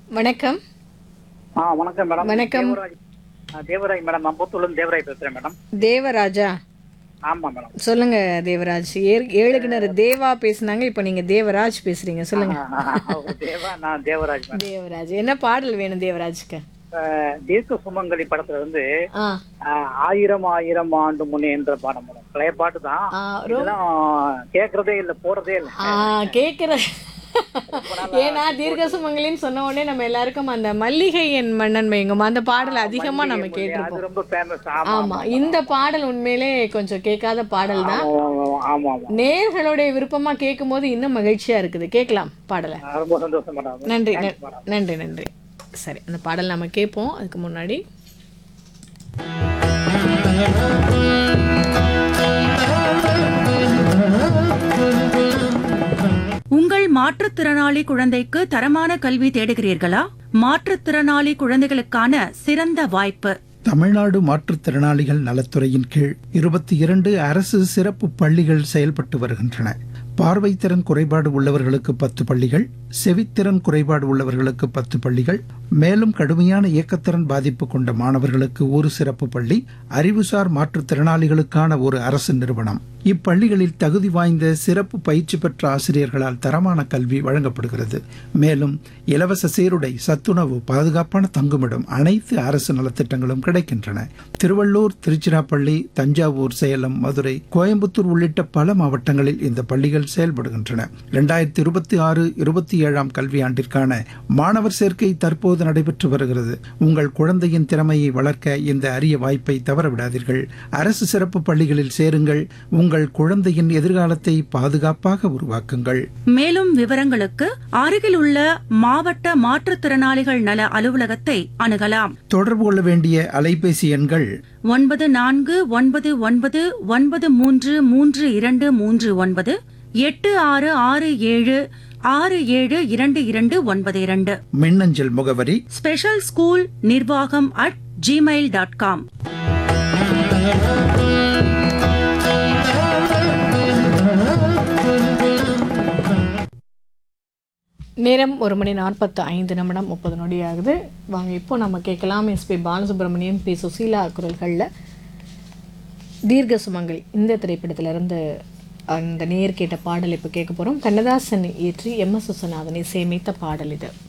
வணக்கம் ஆ வணக்கம் மேடம் வணக்கம். தேவராஜ் ஆ, தேவராஜ் மேடம் நான் புத்தூர்ல தேவராஜ் பேசுறேன் மேடம் தேவராஜா ஆமா மேடம் சொல்லுங்க தேவராஜ் ஏ- ஏழுகிணறு தேவா பேசுனாங்க இப்போ நீங்க தேவராஜ் பேசுறீங்க சொல்லுங்க ஆ, ஆ, அவர் தேவா நான் தேவராஜ் மேடம் தேவராஜ் என்ன பாடல் வேணும் தேவராஜ்க்கு ஆ, தீர்க்க சுமங்கலி படத்துல வந்து ஆ ஆ, ஆயிரம் ஆயிரம் ஆண்டு முன்னே என்ற பாடம் மேடம் பழைய பாட்டு தான் ஆ, ரொ- இதெல்லாம் கேக்குறதே இல்ல போறதே இல்ல ஆ கேக்குற ஏன்னா தீர்க்க சுமங்கலின்னு சொன்ன உடனே நம்ம எல்லாருக்கும் அந்த மல்லிகை என் மன்னன் வைங்கம்மா அந்த பாடல் அதிகமா நம்ம அது கேட்டிருப்போம் ரொம்ப ஃபேமஸ் ஆமா ஆமா இந்த பாடல் உண்மையிலே கொஞ்சம் கேட்காத பாடல் தான் ஆமா, ஆமா ஆமா நேர்களுடைய விருப்பமா கேட்கும்போது இன்னும் மகிழ்ச்சியா இருக்குது கேட்கலாம் பாடலை ஆ, ரொம்ப சந்தோஷம் மேடம் நன்றி ந- நன்றி நன்றி சரி அந்த பாடல் நம்ம கேட்போம் அதுக்கு முன்னாடி உங்கள் மாற்றுத்திறனாளி குழந்தைக்கு தரமான கல்வி தேடுகிறீர்களா மாற்றுத்திறனாளி குழந்தைகளுக்கான சிறந்த வாய்ப்பு தமிழ்நாடு மாற்றுத்திறனாளிகள் நலத்துறையின் கீழ் இருபத்தி இரண்டு அரசு சிறப்பு பள்ளிகள் செயல்பட்டு வருகின்றன பார்வைத்திறன் குறைபாடு உள்ளவர்களுக்கு பத்து பள்ளிகள் செவித்திறன் குறைபாடு உள்ளவர்களுக்கு பத்து பள்ளிகள் மேலும் கடுமையான இயக்கத்திறன் பாதிப்பு கொண்ட மாணவர்களுக்கு ஒரு சிறப்பு பள்ளி அறிவுசார் மாற்றுத்திறனாளிகளுக்கான ஒரு அரசு நிறுவனம் இப்பள்ளிகளில் தகுதி வாய்ந்த சிறப்பு பயிற்சி பெற்ற ஆசிரியர்களால் தரமான கல்வி வழங்கப்படுகிறது மேலும் இலவச சீருடை சத்துணவு பாதுகாப்பான தங்குமிடம் அனைத்து அரசு நலத்திட்டங்களும் கிடைக்கின்றன திருவள்ளூர் திருச்சிராப்பள்ளி தஞ்சாவூர் சேலம் மதுரை கோயம்புத்தூர் உள்ளிட்ட பல மாவட்டங்களில் இந்த பள்ளிகள் செயல்படுகின்றன இரண்டாயிரத்தி இருபத்தி ஆறு இருபத்தி ஏழாம் கல்வியாண்டிற்கான மாணவர் சேர்க்கை தற்போது நடைபெற்று வருகிறது உங்கள் குழந்தையின் திறமையை வளர்க்க இந்த அரிய வாய்ப்பை தவறவிடாதீர்கள் அரசு சிறப்பு பள்ளிகளில் சேருங்கள் உங்கள் குழந்தையின் எதிர்காலத்தை பாதுகாப்பாக உருவாக்குங்கள் மேலும் விவரங்களுக்கு அருகிலுள்ள மாவட்ட மாற்றுத்திறனாளிகள் நல அலுவலகத்தை அணுகலாம் தொடர்பு கொள்ள வேண்டிய அலைபேசி எண்கள் ஒன்பது நான்கு ஒன்பது ஒன்பது ஒன்பது மூன்று மூன்று இரண்டு மூன்று ஒன்பது எட்டு ஆறு ஆறு ஏழு ஆறு ஏழு இரண்டு இரண்டு ஒன்பது இரண்டு மின்னஞ்சல் முகவரி ஸ்பெஷல் ஸ்கூல் நிர்வாகம் அட் ஜிமெயில் டாட் காம் நேரம் ஒரு மணி நாற்பத்து ஐந்து நிமிடம் முப்பது நொடி ஆகுது வாங்க இப்போ நம்ம கேட்கலாம் எஸ்பி பாலசுப்ரமணியம் பி சுசீலா குரல்களில் தீர்க்க சுமங்கலி இந்த திரைப்படத்திலிருந்து அந்த நேர் கேட்ட பாடல் இப்போ கேட்க போகிறோம் கண்ணதாசன் இயற்றி எம் எஸ் விஸ்வநாதனை சேமித்த பாடல் இது